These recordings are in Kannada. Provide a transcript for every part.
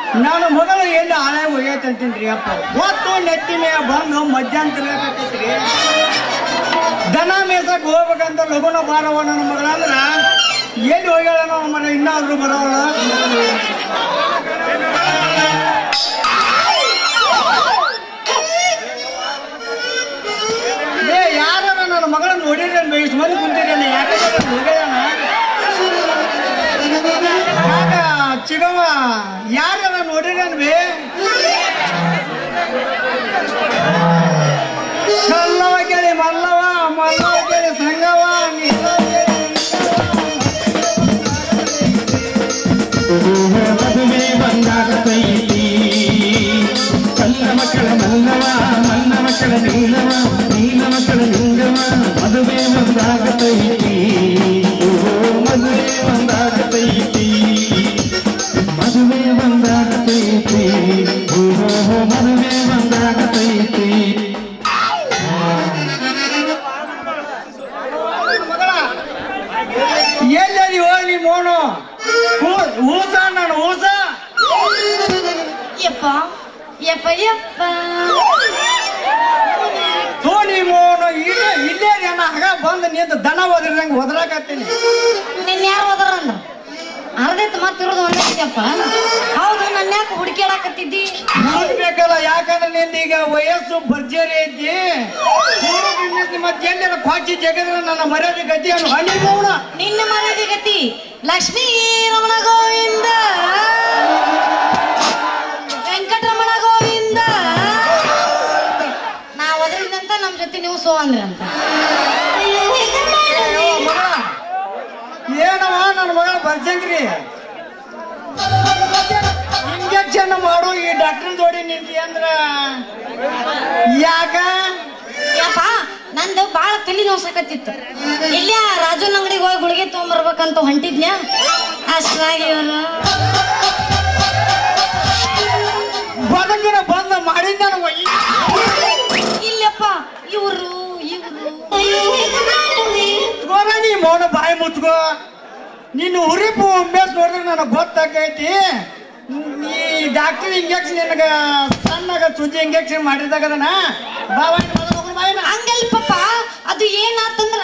ನಾನು ಮೊದಲು ಎಲ್ಲಿ ಹಳೆ ಒಯ್ಯೈತೆ ಅಂತೀನಿ ಅಪ್ಪ ಹೊತ್ತು ನೆತ್ತಿ ಮೇಲೆ ಬಂದು ಮಧ್ಯಾಹ್ನ ತಿರ್ಗಾಕತ್ತೈತ್ರಿ ದನ ಮೇಸಕ್ ಹೋಗ್ಬೇಕಂತ ಲಗುನ ಬಾರವ ನನ್ನ ಮಗಳ ಅಂದ್ರ ಎಲ್ಲಿ ಹೋಗ್ಯಾಳ ನಮ್ಮ ಮನೆ ಇನ್ನಾದ್ರೂ ಬರೋಳ ಏ ಯಾರ ನನ್ನ ಮಗಳನ್ನ ನೋಡಿರಿ ಇಷ್ಟು ಮಂದಿ ಕುಂತಿರಿ ಯಾಕಂದ್ರೆ ಹೋಗ್ಯಾನ ಯಾಕ ಚಿಗವ್ವ ಯಾರ ನೋಡಿರಿ ಅನ್ಬಿ ಕಲ್ಲವ ಕೇಳಿ ಮಲ್ಲವ ಮಲ್ಲವ ಕೇಳಿ ಸಂಗವ ನಿಲ್ಲವ ಕೇಳಿ ಮದುವೆ ಬಂದಾಗತೈತಿ ಕಲ್ಲ ಮಕ್ಕಳ ಮಲ್ಲವ ಮಲ್ಲ ಮಕ್ಕಳ ನೀಲವ ನೀಲ ಮಕ್ಕಳ ಲಿಂಗವ ಮದುವೆ ಬಂದಾಗತೈತಿ ಓಹೋ ಮದುವೆ ಬಂದಾಗತೈತಿ ಮದುವೆ ಬಂದಾಗತೈತಿ ಓಹೋ ಮದುವೆ ಬಂದಾಗತೈತಿ ಮಗಳ ಎಲ್ಲದಿ ಹೋಗಿ ನೀ ಮೋನು ಹೂ- ಹೂಸ ನಾನು ಹೂಸ ಯಪ್ಪ ಯಪ್ಪ ಯಪ್ಪ ತೋನಿ ಮೋನು ಇಲ್ಲೇ ಇಲ್ಲೇ ನನ್ನ ಹಗ ಬಂದು ನಿಂತು ದನ ಒದರ್ದಂಗೆ ಒದರಾಕತ್ತೀನಿ ನಿನ್ನ ಯಾರು ಹೋದ್ರ ಅಂದ್ರ ಅರ್ಧೈತ್ ಮತ್ತಿರೋದು ಒಂದೈತಪ್ಪ ಹೌದು ನನ್ನ ಯಾಕೆ ಹುಡುಕ್ಯಾಡಕತ್ತಿದ್ದಿ ನೋಡ್ಬೇಕಲ್ಲ ಯಾಕಂದ್ರೆ ನಿಂದ ಈಗ ವಯಸ್ಸು ಭರ್ಜರಿ ಐತಿ ಮತ್ತೆ ಎಲ್ಲರ ಕ್ವಾಚಿ ಜಗದ್ರ ನನ್ನ ಮರ್ಯಾದೆ ಗತಿ ಅನ್ನು ಹನಿ ಮೌನ ನಿನ್ನ ಮನೆದಿ ಗತಿ ಲಕ್ಷ್ಮೀ ರಮಣ ಗೋವಿಂದ ವೆಂಕಟರಮಣ ಗೋವಿಂದ ನಾ ಒದರಿದಂತ ನಮ್ ಜೊತೆ ನೀವು ಸೋ ಅಂದ್ರಿ ಅಂತ ಏನವ ನನ್ನ ಮಗಳ ಬರ್ಜಂಗ್ರಿ ಇಂಜೆಕ್ಷನ್ ಮಾಡು ಈ ಡಾಕ್ಟರ್ ಜೋಡಿ ನಿಂತಿ ಅಂದ್ರ ಯಾಕ ಯಪ್ಪ ನಂದು ಬಾಳ ತಲೆ ನೋಸಕತ್ತಿತ್ತು ಇಲ್ಲೇ ರಾಜುನ ಅಂಗಡಿಗೆ ಹೋಗಿ ಗುಳಿಗೆ ತಗೊಂಬರ್ಬೇಕಂತ ಹೊಂಟಿದ್ನ್ಯಾ ಅಷ್ಟಾಗಿ ಇವರು ಬದುಕಿನ ಬಂದ ಮಾಡಿದ್ದ ಇಲ್ಲಪ್ಪ ಇವರು ಇವರು ಗೋರ ನೀ ಮೌನ ಬಾಯಿ ಮುಚ್ಕೋ ನಿನ್ನ ಉರಿಪು ಉಮ್ಮೇಸ್ ನೋಡಿದ್ರೆ ನನಗೆ ಗೊತ್ತಾಗೈತಿ ನೀ ಡಾಕ್ಟರ್ ಇಂಜೆಕ್ಷನ್ ನಿನಗ ಸಣ್ಣಗ ಸುಜಿ ಇಂಜೆಕ್ಷನ್ ಮಾಡಿದಾಗದನ ಬಾಬಾ ಬಾಯಿನ ಹಂಗಲ್ ಪಾಪ ಅದು ಏನಾತಂದ್ರ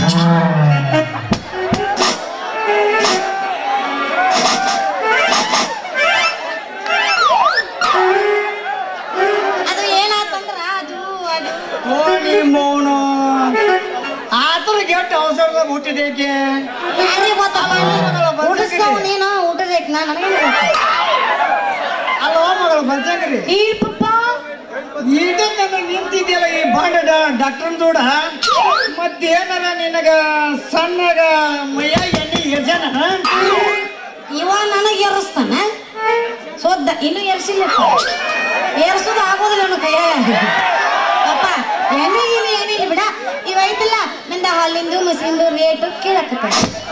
ಅದು ಏನಾತಂದ್ರ ಅದು ಅದು ಕೋಳಿ ಮೌನು ಆತರ ಗೆಟ್ಟ ಅವಸರದಾಗ ಹುಟ್ಟಿದೇಕೆ ಯಾರಿಗೆ ಗೊತ್ತಪ್ಪ ಊಟಸ್ತಾವ ನೀನು ಊಟದಕ್ಕೆ ನಾ ನನಗೆ ಅಲ್ವ ಮಗಳು ಬಂದಂಗ್ರಿ ಈ ಪಪ್ಪ ಈಗ ನಿಂತಿದ್ಯಲ್ಲ ಈ ಬಾಂಡ ಡಾಕ್ಟರ್ ದೂಡ ಮತ್ತೇನಾರ ನಿನಗ ಸಣ್ಣಗ ಮೈಯ ಎಣ್ಣೆ ಎಜನ ಇವ ನನಗೆ ಏರಿಸ್ತಾನ ಸೋದ್ದ ಇನ್ನು ಏರ್ಸಿಲ್ಲಪ್ಪ ಏರ್ಸೋದು ಆಗೋದಿಲ್ಲ ಅವನು ಕೈಯಾಗ ಅಪ್ಪ ಎಣ್ಣೆ ಏನು ಏನಿಲ್ಲ ಬಿಡ ಇವ ಐತಿಲ್ಲ ನಿಂದ ಹಾಲಿಂದು ಮೊಸರಿಂದು ರೇಟು ಕೇಳಕತ್ತ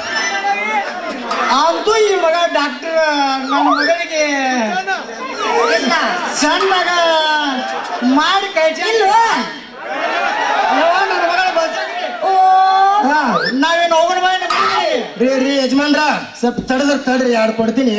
ಅಂತೂ ಈ ಮಗ ಡಾಕ್ಟರ್ ನನ್ನ ಮಗಳಿಗೆ ಇಲ್ಲ ಸಣ್ಣಗ ಮಾಡಿ ಕೈ ಇಲ್ವೋ ನನ್ನ ಮಗಳ ಬಂದಂಗ್ರಿ ಓ ಹಾ, ನಾವೇನು ಹೋಗೋಣ ಬಾಯ್ ರೀ ರೀ ಯಜಮಾನ್ರ ಸ್ವಲ್ಪ ತಡದ್ರ ತಡ್ರಿ ಎರಡು ಕೊಡ್ತೀನಿ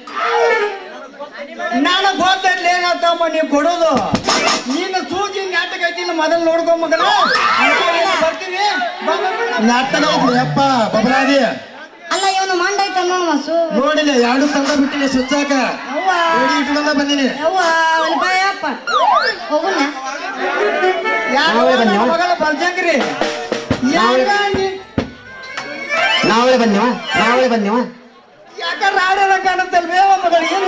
ನಾನು ಗೊತ್ತೈತ್ಲಿ ಏನತ್ತಮ್ಮ ನೀವು ಕೊಡೋದು ನೀನು ಸೂಜಿ ನಾಟಕ ಐತಿಲ್ಲ ಮೊದಲು ನೋಡ್ಕೊ ಮಗನ ನಾವೇನು ಬರ್ತೀವಿ ಬಂದ್ಬಿಟ್ಟು ನಾವು- ನಾಟಕ ಐತ್ರಿ ಅಪ್ಪ ಬಬಲಾದಿ ಅಲ್ಲ ಇವನು ಮಂಡ ಐತ ನೋಡು ಮಸು ನೋಡಿಲ್ಲ ಎರಡು ತಂಡ ಬಿಟ್ಟಿನಿ ಸುಚ್ಚಾಕ ಅವ್ವ ರೆಡಿ ಇಟ್ಕೊಂಡ ಬಂದಿನಿ ಯವ್ವ ಒಂದು ಬಾಯಪ್ಪ ಹೋಗುಣ ಯಾರು ನಾವೇ ಬನ್ನಿ. ನನ್ನ ಮಗಳ ಬರ್ಜಂಗ್ರಿ ಯಾಕ ನೀ- ನಾವೇ ಬನ್ನಿವ ನಾವೇ ಬನ್ನಿವ ಯಾಕ ರಾಡೆಲ್ಲ ಕಾಣುತ್ತಲ್ ಬೇವ ಮಗಳು ಇಲ್ಲ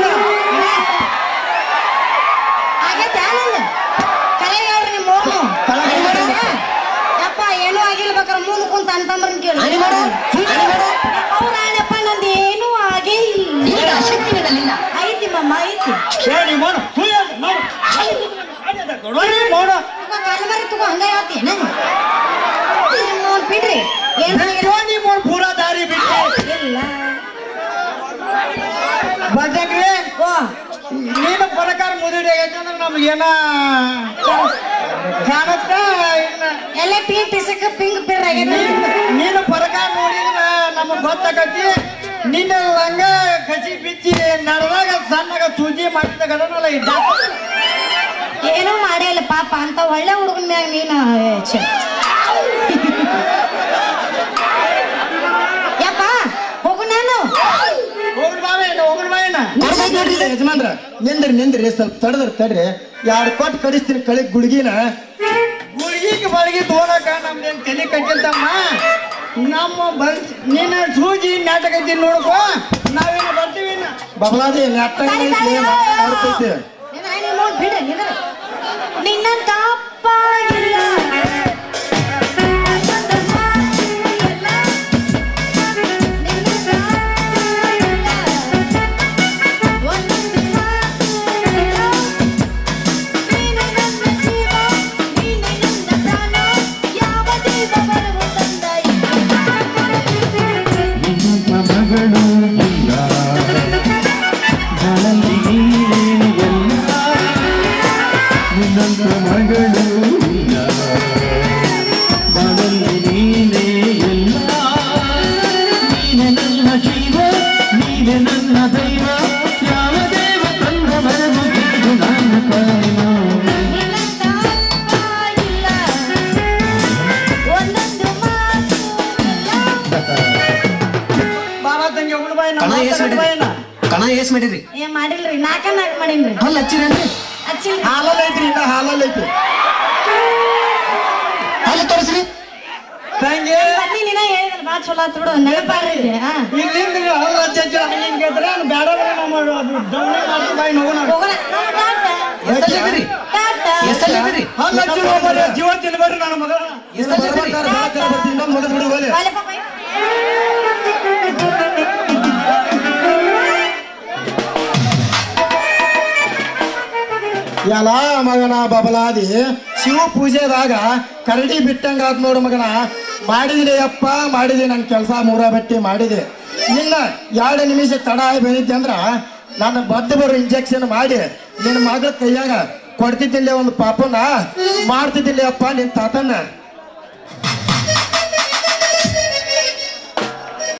ಆಗೈತೆ ಆನಂದ ಕರೆ ಹೇಳ್ರಿ ನಿಮ್ಮ ಹೋಗು ಯಪ್ಪ ಏನೂ ಆಗಿಲ್ಲ ಬೇಕಾರೆ ಮುಂದೆ ಕುಂತ ಅಂತಂದ್ರನ್ ಕೇಳಿ ಹೌದಾಣಪ್ಪ ನಂದು ಏನೂ ಆಗೇ ಇಲ್ಲ ಐತಿ ಮಮ್ಮ ಐತಿ ಹೇಳಿ ಮೋಣ ಸುಳ್ಳು ಹೇಳ್ದೆ, ನೋಡು. ನೋಡ್ರಿ, ಮೋಣ ತಗೋ ಕಾಲ್ಮರಿ ತಗೋ ಹಂಗ ಹೇಳ್ತೀನ ನೋಡ್ ಬಿಡ್ರಿ ಏನ್ ಬಿಟ್ಟು ನೀ ಮೋಣ ಪೂರಾ ದಾರಿ ಬಿಟ್ಟು ಇಲ್ಲ ಬರ್ಜಂಗ್ರಿ ಓ ನೀನು ಪ್ರಕಾರ ಮುದುಡಿ ಯಾಕಂದ್ರೆ ನಮ್ಗೇನ ಕಾಣುತ್ತ ಇಲ್ಲ ಎಲ್ಲ ಪೀ ಪಿಸಕ ಪಿಂಗ್ ಪಿರ್ ಆಗ್ಯದ ನೀನು- ನೀನು ಪ್ರಕಾರ ನೋಡಿದ್ರ ನಮಗ್ ಗೊತ್ತಾಗತಿ ನಿನ್ನ ಲಂಗ ಕಸಿ ಬಿಚ್ಚಿ ನಡ್ದಾಗ ಸಣ್ಣಗ ಸೂಜಿ ಮಾಡಿ ಇದ್ದಾಗ ಅದನ್ನಲ್ಲ ಇದ್ದ ಏನೂ ಮಾಡೇ ಇಲ್ಲ ಪಾಪ ಅಂತ ಒಳ್ಳೆ ಹುಡುಗನ ಮ್ಯಾಗ ನೀನು ಏ, ಛೆ. ಯಪ್ಪ ಹೋಗು ನಾನು ಹೋಗ್ರಿ ಬಾವೇನ ಹೋಗ್ರಿ ಬಾವೇನ ಕೊಡ್ಬೇಕು ನೋಡ್ರಿ ಇದು ಯಜಮಾನ್ರ ನಿಂದ್ರಿ ನಿಂದ್ರಿ ಸ್ವಲ್ಪ ತಡದ್ರ ತಡ್ರಿ ಎರಡು ಕೊಟ್ಟು ಕಡಿಸ್ತೀನಿ ಕಳಿ ಗುಳಿಗಿನ ಗುಳಿಗೆ ಬಳಿಗೆ ತೋಳಕ ನಮ್ದೇನ್ ತಲೆ ಕಟ್ಟಿಲ್ತಮ್ಮ ನಮ್ಮ ಬಲ್ ನೀನ ಸೂಜಿ ನಾಟಕ ಐತಿ ನೋಡ್ಕೋ ನಾವೇನು ಬರ್ತೀವಿ ಇನ್ನ. ಬಬಲಾದಿ ನೆಟ್ಟಾಗ ತಾಳಿ, ಐತಿ ತಾಳಿ, ಮಾಡ್ತೈತಿ ನಿನ್ನ ಐನಿ ನೋಡ್ ಬಿಡು ನಿಂದ್ರು. ನಿನ್ನಂತ ಅಪ್ಪ ಇಲ್ಲ ಒಂದೊಂದು ಮಾತು ಇಲ್ಲ. ನಿನ್ನಂತ ಅಪ್ಪ ಇಲ್ಲ. ಒಂದೊಂದು ಮಾತು ಇಲ್ಲ. ನೀನೆ ನನ್ನ ಜೀವ, ನೀನೆ ನನ್ನ ಪ್ರಾಣ, ಯಾವ ದೈವ ಬರವು ತಂದ ನಿನ್ನ ಮಗಳು ಇಲ್ಲ ಬಾಳಲ್ಲಿ ನೀನೇ ಎಲ್ಲ ನಿನ್ನಂತ ಮಗಳು ಇಲ್ಲ ಬಾಳಲ್ಲಿ ನೀನೇ ಎಲ್ಲ ನೀನೆ ನನ್ನ ಜೀವ ನೀನೆ ನನ್ನ ದೈವ ಯಾವ ದೇವ ತಂದ ಬರವು ಇದು ನನ್ನ ಕಾರಣ ನಿನ್ನಂತ ಅಪ್ಪ ಇಲ್ಲ. ಒಂದೊಂದು ಮಾತು ಇಲ್ಲ. ಬಾಬಾ ತಂಗಿ ಹೋಗ್ರಿ ಬಾಯನ ಕಣ ಏಸ್ ಮಾಡಿರಿ ಬಾಯನ ಕಣ ಏಸ್ ಮಾಡಿರಿ ಏ ಮಾಡಿಲ್ರಿ ನಾಕ ನಾಕ್ ಮಾಡೀನ್ರಿ ಹಲ್ಲ ಹಚ್ಚಿರೇನ್ರಿ ಹಚ್ಚಿಲ್ರಿ ಹಾಲಲ್ಲಿ ಐತ್ರಿ ಇನ್ನ ಹಾಲಲ್ಲಿ ಐತಿ ಹಲ್ಲ ತೋರಿಸ್ರಿ ತಂಗಿ ಬನ್ನಿ ನೀನ ಹೇಳಿದ್ರೆ ಬಾ ಚಲೋ ಆತ್ ಬಿಡು ನೆನಪಾಡ್ರಿ ಇದು, ಹಾ ಇಲ್ಲಿಂದ ಹಲ್ಲ ಹಚ್ಚ ಹಿಂಗೆ ಕೇಳಿದ್ರೆ ಬೇಡ ಬೇಡ ನಮ್ಮ ಅದು ದವಣೆ ಮಾಡ್ತೀವಿ ಬಾಯಿ ನೋಗೋಣ ಹೋಗೋಣ ನಾವು ಟಾಟ. ಎಷ್ಟಲ್ಲಿದ್ದೀರಿ ಟಾಟ. ಎಷ್ಟಲ್ಲಿದ್ದೀರಿ ಹಲ್ಲ ಹಚ್ಚಿ ಹೋಗ್ಬಾರ್ರಿ, ಜೀವ ತಿನ್ಬೇಡ್ರಿ ನನ್ನ ಮಗ ಎಷ್ಟಲ್ಲಿದ್ದೀರಿ ಬರ್ಬೇಕಾದ್ರೆ ಬೆಳಕರ ಬರ್ತೀನಿ ಇನ್ನೊಂದು ಮುಗಿದ್ ಬಿಡು ಹೋಗ್ಲಿ. ಬಾಲೆಪ್ಪ ಬೈ. ಎಲ್ಲ ಮಗನ ಬಬಲಾದಿ ಶಿವ ಪೂಜೆದಾಗ ಕರಡಿ ಬಿಟ್ಟಂಗ ಆತ್ ನೋಡು ಮಗನ ಮಾಡಿದಿರಿ ಅಪ್ಪ ಮಾಡಿದೆ ನನ್ನ ಕೆಲಸ ಮೂರ ಬಟ್ಟಿ ಮಾಡಿದೆ ಇನ್ನ ಎರಡು ನಿಮಿಷ ತಡ ಆಗಿ ಬಂದಿದ್ದೆ ಅಂದ್ರ ನಾನು ಬದ್ದು ಬರೋ ಇಂಜೆಕ್ಷನ್ ಮಾಡಿ ನಿನ್ನ ಮಗಳ ಕೈಯಾಗ ಕೊಡ್ತಿದ್ದಿಲ್ಲ ಒಂದು ಪಾಪನ ಮಾಡ್ತಿದ್ದಿಲ್ಲ ಅಪ್ಪ ನಿನ್ ತಾತನ್ನ